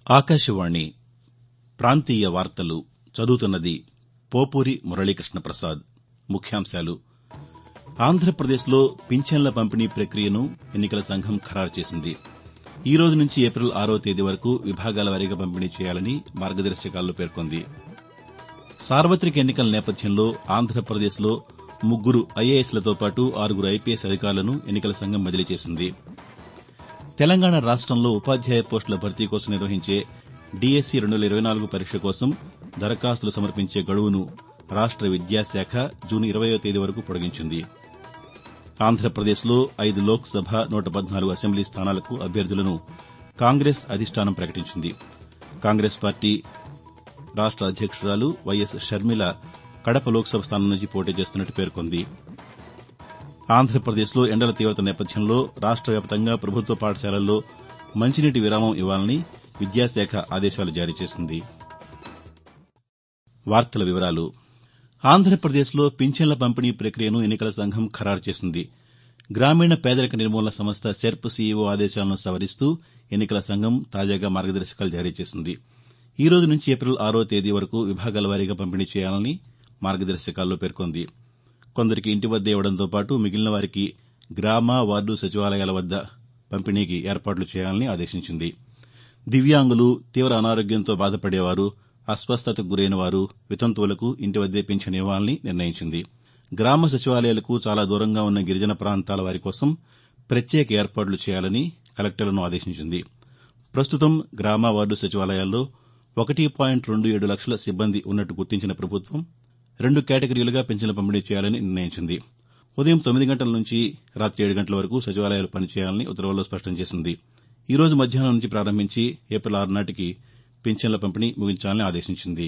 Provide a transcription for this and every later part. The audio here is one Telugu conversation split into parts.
ఆకాశవాణి ప్రాంతీయ వార్తలు చదువుతున్నది పోపూరి మురళీకృష్ణ ప్రసాద్ ముఖ్యాంశాలు ఆంధ్రప్రదేశ్లో పింఛన్ల పంపిణీ ప్రక్రియను ఎన్నికల సంఘం ఖరారు చేసింది ఈ రోజు నుంచి ఏపిల్ ఆరో తేదీ వరకు విభాగాల వారీగా పంపిణీ చేయాలని మార్గదర్శకాల్లో పేర్కొంది సార్వతిక ఎన్నికల నేపథ్యంలో ఆంధ్రప్రదేశ్లో ముగ్గురు ఐఏఎస్లతో పాటు ఆరుగురు ఐపీఎస్ అధికారులను ఎన్నికల సంఘం బదిలీ చేసింది తెలంగాణ రాష్టంలో ఉపాధ్యాయ పోస్టుల భర్తీ కోసం నిర్వహించే డీఎస్సీ రెండు వేల ఇరవై నాలుగు పరీక్ష కోసం దరఖాస్తులు సమర్పించే గడువును రాష్ట విద్యాశాఖ జూన్ ఇరవయ్యో తేదీ వరకు పొడిగించింది ఆంధ్రప్రదేశ్లో ఐదు లోక్సభ నూట పద్నాలుగు అసెంబ్లీ స్థానాలకు అభ్యర్థులను కాంగ్రెస్ అధిష్టానం ప్రకటించింది కాంగ్రెస్ పార్టీ రాష్ట అధ్యక్షురాలు వైఎస్ షర్మిల కడప లోక్సభ స్థానం నుంచి పోటీ చేస్తున్నట్టు పేర్కొంది ఆంధ్రప్రదేశ్లో ఎండల తీవత నేపథ్యంలో రాష్ట వ్యాప్తంగా ప్రభుత్వ పాఠశాలల్లో మంచినీటి విరామం ఇవ్వాలని విద్యాశాఖ ఆదేశాలు జారీ చేసింది ఆంధ్రప్రదేశ్లో పింఛన్ల పంపిణీ ప్రక్రియను ఎన్నికల సంఘం ఖరారు చేసింది గ్రామీణ పేదరిక నిర్మూలన సంస్థ సెర్ప్ సీఈఓ ఆదేశాలను సవరిస్తూ ఎన్నికల సంఘం తాజాగా మార్గదర్శకాలు జారీ చేసింది ఈ రోజు నుంచి ఏపిల్ ఆరో తేదీ వరకు విభాగాల వారీగా పంపిణీ చేయాలని మార్గదర్శకాల్లో పేర్కొంది కొందరికి ఇంటి వద్దే ఇవ్వడంతో పాటు మిగిలిన వారికి గ్రామ వార్డు సచివాలయాల వద్ద పంపిణీకి ఏర్పాట్లు చేయాలని ఆదేశించింది దివ్యాంగులు తీవ అనారోగ్యంతో బాధపడేవారు అస్వస్థతకు గురైన వారు వితంతువులకు ఇంటి వద్దే పింఛన్ ఇవ్వాలని నిర్ణయించింది గ్రామ సచివాలయాలకు చాలా దూరంగా ఉన్న గిరిజన ప్రాంతాల వారి కోసం ప్రత్యేక ఏర్పాట్లు చేయాలని కలెక్టర్లను ఆదేశించింది ప్రస్తుతం గ్రామ వార్డు సచివాలయాల్లో ఒకటి పాయింట్ రెండు ఏడు లక్షల సిబ్బంది ఉన్నట్టు గుర్తించిన ప్రభుత్వం రెండు కేటగిరీలుగా పింఛన్ల పంపిణీ చేయాలని నిర్ణయించింది ఉదయం తొమ్మిది గంటల నుంచి రాతి ఏడు గంటల వరకు సచివాలయాలు పనిచేయాలని ఉత్తర్వుల్లో స్పష్టం చేసింది ఈ రోజు మధ్యాహ్నం నుంచి ప్రారంభించి ఏపిల్ ఆరు నాటికి పింఛన్ల పంపిణీ ముగించాలని ఆదేశించింది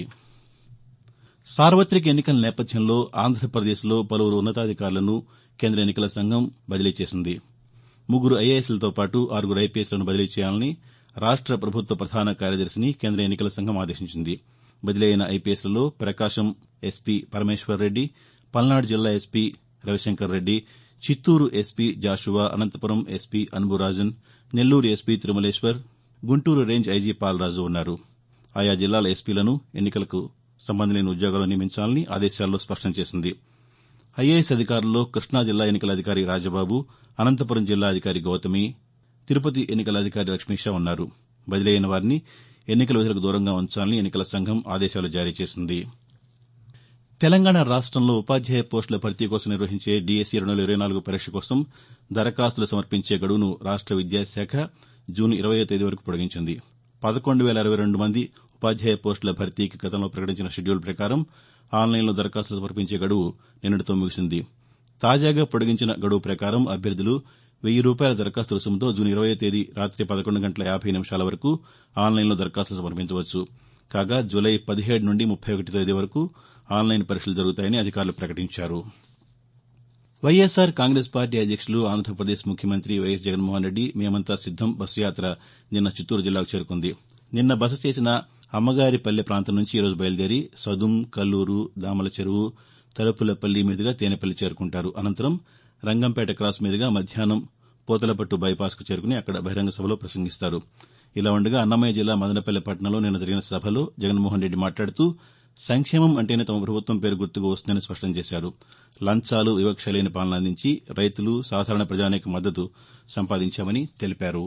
సార్వతిక ఎన్నికల నేపథ్యంలో ఆంధ్రప్రదేశ్లో పలువురు ఉన్నతాధికారులను కేంద్ర ఎన్నికల సంఘం బదిలీ చేసింది ముగ్గురు ఐఏఎస్లతో పాటు ఆరుగురు ఐపీఎస్లను బదిలీ చేయాలని రాష్ట ప్రభుత్వ ప్రధాన కార్యదర్శిని కేంద్ర ఎన్నికల సంఘం ఆదేశించింది బదిలీ అయిన ఐపీఎస్లలో ప్రకాశం ఎస్పీ పరమేశ్వర్రెడ్డి పల్నాడు జిల్లా SP Ravishankar Reddy Chittoor SP Joshua Anantapur SP Anburajan Nellore SP Tirumaleswar Guntur range IG Palaraju ఉన్నారు ఆయా జిల్లాల ఎస్పీలను ఎన్నికలకు సంబంధం లేని ఉద్యోగాల్లో నియమించాలని ఆదేశాల్లో స్పష్టం చేసింది ఐఏఎస్ అధికారుల్లో కృష్ణా జిల్లా ఎన్నికల అధికారి రాజబాబు అనంతపురం జిల్లా అధికారి గౌతమి తిరుపతి ఎన్నికల అధికారి లక్ష్మీషా ఉన్నారు బదిలీ అయిన వారిని ఎన్నికల విధులకు దూరంగా ఉంచాలని ఎన్నికల సంఘం ఆదేశాలు జారీ చేసింది తెలంగాణ రాష్టంలో ఉపాధ్యాయ పోస్టుల భర్తీ కోసం నిర్వహించే డీఎస్సీ రెండు వేల ఇరవై నాలుగు పరీక్ష కోసం దరఖాస్తులు సమర్పించే గడువును రాష్ట విద్యాశాఖ జూన్ ఇరవయ్యో తేదీ వరకు పొడిగించింది పదకొండు వేల అరవై రెండు మంది ఉపాధ్యాయ పోస్టుల భర్తీకి గతంలో ప్రకటించిన షెడ్యూల్ ప్రకారం ఆన్లైన్లో దరఖాస్తులు సమర్పించే గడువు నిన్నటితో ముగిసింది తాజాగా పొడిగించిన గడువు ప్రకారం అభ్యర్థులు వెయ్యి రూపాయల దరఖాస్తు రుసుముతో జూన్ ఇరవయ్యో తేదీ రాతి పదకొండు గంటల యాబై నిమిషాల వరకు ఆన్లైన్లో దరఖాస్తులు సమర్పించవచ్చు కాగా జూలై పదిహేడు నుండి ముప్పై ఒకటి తేదీ వరకు ఆన్లైన్ పరీక్షలు జరుగుతాయని అధికారులు ప్రకటించారు వైఎస్సార్ కాంగ్రెస్ పార్టీ అధ్యక్షులు ఆంధ్రప్రదేశ్ ముఖ్యమంత్రి వైఎస్ జగన్మోహన్రెడ్డి మేమంతా సిద్దం బస్సు యాత నిన్న చిత్తూరు జిల్లాకు చేరుకుంది నిన్న బస చేసిన అమ్మగారిపల్లె ప్రాంతం నుంచి ఈరోజు బయలుదేరి సదుం కల్లూరు దామల చెరువు తలుపులపల్లి మీదుగా తేనెపల్లి చేరుకుంటారు అనంతరం రంగంపేట క్రాస్ మీదుగా మధ్యాహ్నం పోతలపట్టు బైపాస్కు చేరుకుని అక్కడ బహిరంగ సభలో ప్రసంగిస్తారు ఇలా ఉండగా అన్నమయ్య జిల్లా మదనపల్లె పట్టణంలో నిన్న జరిగిన సభలో జగన్మోహన్రెడ్డి మాట్లాడుతూ సంక్షేమం అంటేనే తమ ప్రభుత్వం పేరు గుర్తుకు వస్తుందని స్పష్టం చేశారు లంచాలు వివక్ష లేని పాలన అందించి రైతులు సాధారణ ప్రజానీక మద్దతు సంపాదించామని తెలిపారు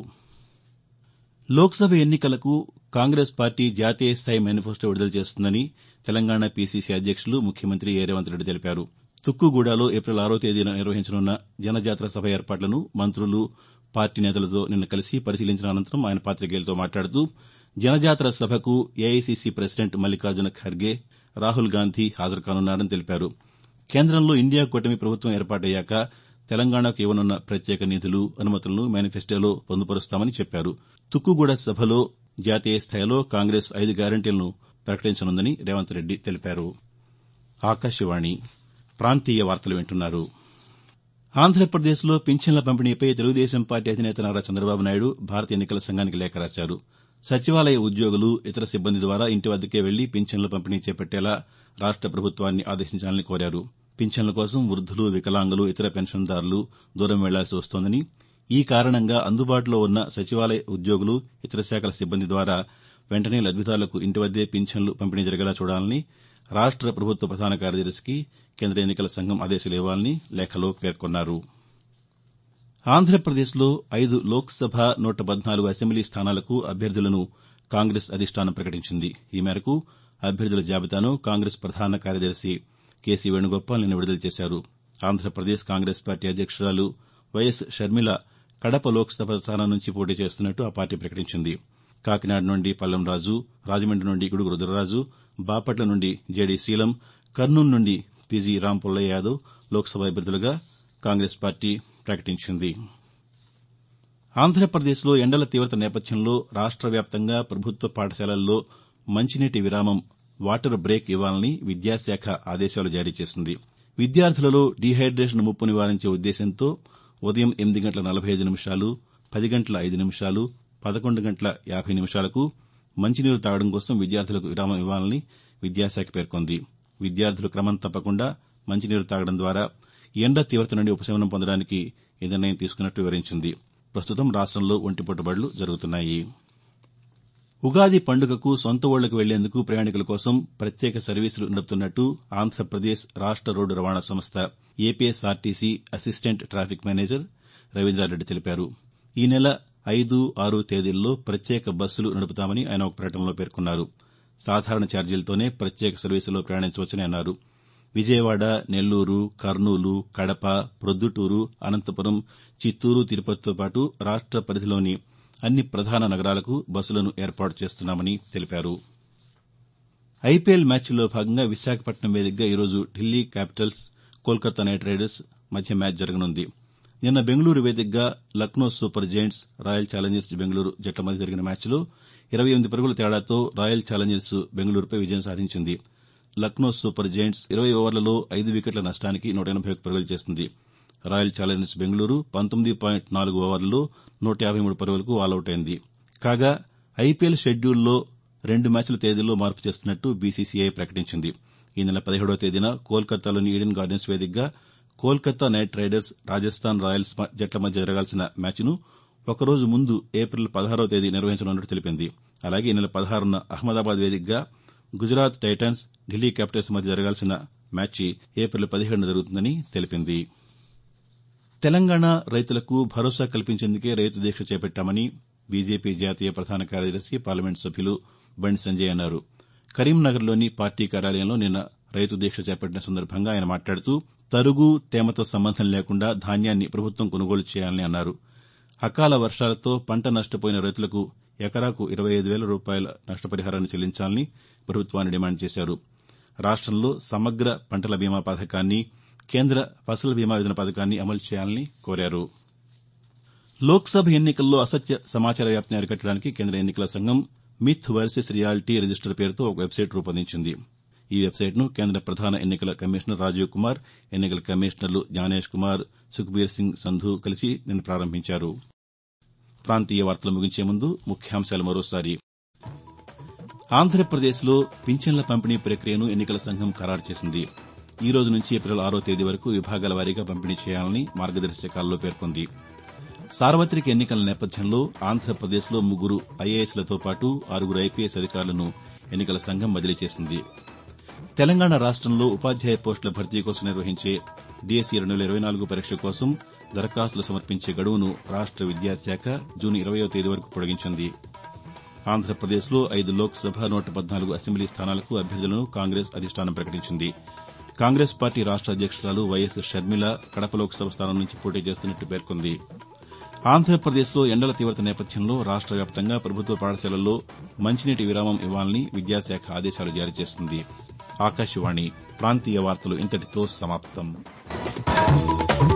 లోక్సభ ఎన్నికలకు కాంగ్రెస్ పార్టీ జాతీయ స్థాయి మేనిఫెస్టో విడుదల చేస్తుందని తెలంగాణ పీసీసీ అధ్యక్షులు ముఖ్యమంత్రి ఏ రేవంత్ రెడ్డి తెలిపారు తుక్కుగూడలో ఏప్రిల్ ఆరో తేదీన నిర్వహించనున్న జనజాతర సభ ఏర్పాట్లను మంత్రులు పార్టీ నేతలతో నిన్న కలిసి పరిశీలించిన అనంతరం ఆయన పాతికేయులతో మాట్లాడుతూ జనజాతర సభకు ఏఐసీసీ ప్రెసిడెంట్ మల్లికార్జున ఖర్గే రాహుల్ గాంధీ హాజరు కానున్నారని తెలిపారు కేంద్రంలో ఇండియా కూటమి ప్రభుత్వం ఏర్పాటయ్యాక తెలంగాణకు ఇవ్వనున్న ప్రత్యేక నిధులు అనుమతులను మేనిఫెస్టోలో పొందుపరుస్తామని చెప్పారు తుక్కుగూడ సభలో జాతీయ స్థాయిలో కాంగ్రెస్ ఐదు గ్యారంటీలను ప్రకటించనుందని రేవంత్ రెడ్డి తెలిపారు ఆకాశవాణి ప్రాంతీయ వార్తలు వింటున్నారు ఆంధ్రప్రదేశ్లో పింఛన్ల పంపిణీపై తెలుగుదేశం పార్టీ అధినేత నారా చంద్రబాబు నాయుడు భారత ఎన్నికల సంఘానికి లేఖ రాశారు సచివాలయ ఉద్యోగులు ఇతర సిబ్బంది ద్వారా ఇంటి వద్దకే వెళ్లి పింఛన్ల పంపిణీ చేపట్టేలా రాష్ట ప్రభుత్వాన్ని ఆదేశించాలని కోరారు పింఛన్ల కోసం వృద్దులు వికలాంగులు ఇతర పెన్షన్దారులు దూరం వెళ్లాల్సి వస్తోందని ఈ కారణంగా అందుబాటులో ఉన్న సచివాలయ ఉద్యోగులు ఇతర శాఖల సిబ్బంది ద్వారా వెంటనే లబ్దిదారులకు ఇంటి వద్దే పింఛన్లు పంపిణీ జరిగేలా చూడాలని రాష్ట ప్రభుత్వ ప్రధాన కార్యదర్శికి కేంద్ర ఎన్నికల సంఘం ఆదేశాలు ఇవ్వాలని లేఖలో పేర్కొన్నారు ఆంధ్రప్రదేశ్లో ఐదు లోక్సభ నూట పద్నాలుగు అసెంబ్లీ స్థానాలకు అభ్యర్థులను కాంగ్రెస్ అధిష్టానం ప్రకటించింది ఈ మేరకు అభ్యర్థుల జాబితాను కాంగ్రెస్ ప్రధాన కార్యదర్శి కేసీ వేణుగోపాల్ నిన్న విడుదల చేశారు ఆంధ్రప్రదేశ్ కాంగ్రెస్ పార్టీ అధ్యక్షురాలు వైఎస్ షర్మిల కడప లోక్సభ స్థానం నుంచి పోటీ చేస్తున్నట్టు ఆ పార్టీ ప్రకటించింది కాకినాడ నుండి పల్లంరాజు రాజమండ్రి నుండి గుడుగు రుద్రరాజు బాపట్ల నుండి జేడీ శీలం కర్నూలు నుండి పీజీ రాంపుల్లయ్య యాదవ్ లోక్సభ అభ్యర్థులుగా కాంగ్రెస్ పార్టీ ప్రకటించింది ఆంధ్రప్రదేశ్లో ఎండల తీవత నేపథ్యంలో రాష్ట వ్యాప్తంగా ప్రభుత్వ పాఠశాలల్లో మంచినీటి విరామం వాటర్ బ్రేక్ ఇవ్వాలని విద్యాశాఖ ఆదేశాలు జారీ చేసింది విద్యార్థులలో డీహైడ్రేషన్ ముప్పు నివారించే ఉద్దేశ్యంతో ఉదయం ఎనిమిది గంటల నలభై ఐదు నిమిషాలు పది గంటల ఐదు నిమిషాలు పదకొండు గంటల యాభై నిమిషాలకు మంచినీరు తాగడం కోసం విద్యార్థులకు విరామం ఇవ్వాలని విద్యాశాఖ పేర్కొంది విద్యార్థులు క్రమం తప్పకుండా మంచినీరు తాగడం ద్వారా ఎండ తీవత నుండి ఉపశమనం పొందడానికి ఈ నిర్ణయం తీసుకున్నట్టు వివరించింది ప్రస్తుతం రాష్టంలో ఒంటిపూట బడులు జరుగుతున్నాయి ఉగాది పండుగకు సొంత ఊళ్లకు వెళ్లేందుకు ప్రయాణికుల కోసం ప్రత్యేక సర్వీసులు నడుపుతున్నట్టు ఆంధ్రప్రదేశ్ రాష్ట రోడ్డు రవాణా సంస్థ APSRTC assistant traffic manager Ravindra Reddy తెలిపారు ఈ నెల ఐదు ఆరు తేదీల్లో ప్రత్యేక బస్సులు నడుపుతామని ఆయన ఒక ప్రకటనలో పేర్కొన్నారు సాధారణ ఛార్జీలతోనే ప్రత్యేక సర్వీసుల్లో ప్రయాణించవచ్చని అన్నారు విజయవాడ నెల్లూరు కర్నూలు కడప ప్రొద్దుటూరు అనంతపురం చిత్తూరు తిరుపతితో పాటు రాష్ట పరిధిలోని అన్ని ప్రధాన నగరాలకు బస్సులను ఏర్పాటు చేస్తున్నామని తెలిపారు ఐపీఎల్ మ్యాచ్ల్లో భాగంగా విశాఖపట్నం వేదికగా ఈరోజు Delhi Capitals Kolkata Knight Riders మధ్య మ్యాచ్ జరగనుంది నిన్న బెంగళూరు వేదికగా Lucknow Super Giants Royal Challengers Bengaluru జట్ల మధ్య జరిగిన మ్యాచ్లో ఇరవై ఎనిమిది పరుగుల తేడాతో రాయల్ ఛాలెంజర్స్ బెంగళూరుపై విజయం సాధించింది లక్నో సూపర్ జెయింట్స్ ఇరవై ఓవర్లలో ఐదు వికెట్ల నష్టానికి నూట ఎనబై ఒక్క పరుగులు చేసింది రాయల్ ఛాలెంజర్స్ బెంగళూరు పంతొమ్మిది పాయింట్ నాలుగు ఓవర్లలో నూట యాబై మూడు పరుగులకు ఆలౌట్ అయింది కాగా ఐపీఎల్ షెడ్యూల్లో రెండు మ్యాచ్ల తేదీల్లో మార్పు చేస్తున్నట్టు బీసీసీఐ ప్రకటించింది ఈ నెల పదిహేడవ తేదీన కోల్కతాలోని ఈడెన్ గార్డెన్స్ వేదికగా Kolkata Knight Riders Rajasthan Royals జట్ల మధ్య జరగాల్సిన మ్యాచ్ను ఒకరోజు ముందు ఏప్రిల్ పదహారవ తేదీ నిర్వహించనున్నట్టు తెలిపింది అలాగే ఈ నెల పదహారున అహ్మదాబాద్ వేదికగా గుజరాత్ టైటన్స్ ఢిల్లీ క్యాపిటల్స్ మధ్య జరగాల్సిన మ్యాచ్ ఏప్రిల్ పదిహేడున జరుగుతుందని తెలిపింది తెలంగాణ రైతులకు భరోసా కల్పించేందుకే రైతు దీక్ష చేపట్టామని బీజేపీ జాతీయ ప్రధాన కార్యదర్శి పార్లమెంటు సభ్యులు బండి సంజయ్ అన్నారు కరీంనగర్లోని పార్టీ కార్యాలయంలో నిన్న రైతు దీక్ష చేపట్టిన సందర్భంగా ఆయన మాట్లాడుతూ తరుగు తేమతో సంబంధం లేకుండా ధాన్యాన్ని ప్రభుత్వం కొనుగోలు చేయాలని అన్నారు అకాల వర్షాలతో పంట నష్టపోయిన రైతులకు ఎకరాకు ఇరవై ఐదు వేల రూపాయల నష్టపరిహారాన్ని చెల్లించాలని ప్రభుత్వాన్ని డిమాండ్ చేశారు రాష్టంలో సమగ్ర పంటల బీమా పథకాన్ని కేంద్ర ఫసల్ బీమా యోజన పథకాన్ని అమలు చేయాలని కోరారు లోక్సభ ఎన్నికల్లో అసత్య సమాచార వ్యాప్తిని అరికట్టడానికి కేంద్ర ఎన్నికల సంఘం మిత్ వర్సెస్ రియాలిటీ రిజిస్టర్ పేరుతో ఒక వెబ్సైట్ రూపొందించింది ఈ వెబ్సైట్ను కేంద్ర ప్రధాన ఎన్నికల కమిషనర్ రాజీవ్ కుమార్ ఎన్నికల కమిషనర్లు జ్ఞానేష్ కుమార్ సుఖ్బీర్ సింగ్ సంధు కలిసి నిన్న ప్రారంభించారు ప్రాంతీయ వార్తలు ముగించే ముందు ముఖ్యాంశాలు మరోసారి ఆంధ్రప్రదేశ్లో పింఛన్ల పంపిణీ ప్రక్రియను ఎన్నికల సంఘం ఖరారు చేసింది ఈ రోజు నుంచి ఏప్రిల్ ఆరో తేదీ వరకు విభాగాల వారీగా పంపిణీ చేయాలని మార్గదర్శకాల్లో పేర్కొంది సార్వతిక ఎన్నికల నేపథ్యంలో ఆంధ్రప్రదేశ్లో ముగ్గురు ఐఏఎస్లతో పాటు ఆరుగురు ఐపీఎస్ అధికారులను ఎన్నికల సంఘం బదిలీ చేసింది తెలంగాణ రాష్టంలో ఉపాధ్యాయ పోస్టుల భర్తీ కోసం నిర్వహించే డీఎస్సీ రెండు వేల ఇరవై నాలుగు పరీక్ష కోసం దరఖాస్తులు సమర్పించే గడువును రాష్ట విద్యాశాఖ జూన్ ఇరవయో తేదీ వరకు పొడిగించింది ఆంధ్రప్రదేశ్లో ఐదు లోక్సభ నూట పద్నాలుగు అసెంబ్లీ స్థానాలకు అభ్యర్థులను కాంగ్రెస్ అధిష్టానం ప్రకటించింది కాంగ్రెస్ పార్టీ రాష్ట అధ్యక్షురాలు వైఎస్ షర్మిల కడప లోక్సభ స్థానం నుంచి పోటీ చేస్తున్నట్టు పేర్కొంది ఆంధ్రప్రదేశ్లో ఎండల తీవ్రత నేపథ్యంలో రాష్ట వ్యాప్తంగా ప్రభుత్వ పాఠశాలల్లో మంచినీటి విరామం ఇవ్వాలని విద్యాశాఖ ఆదేశాలు జారీ చేసింది ఆకాశవాణి ప్రాంతీయ వార్తలు ఇంతటితో సమాప్తం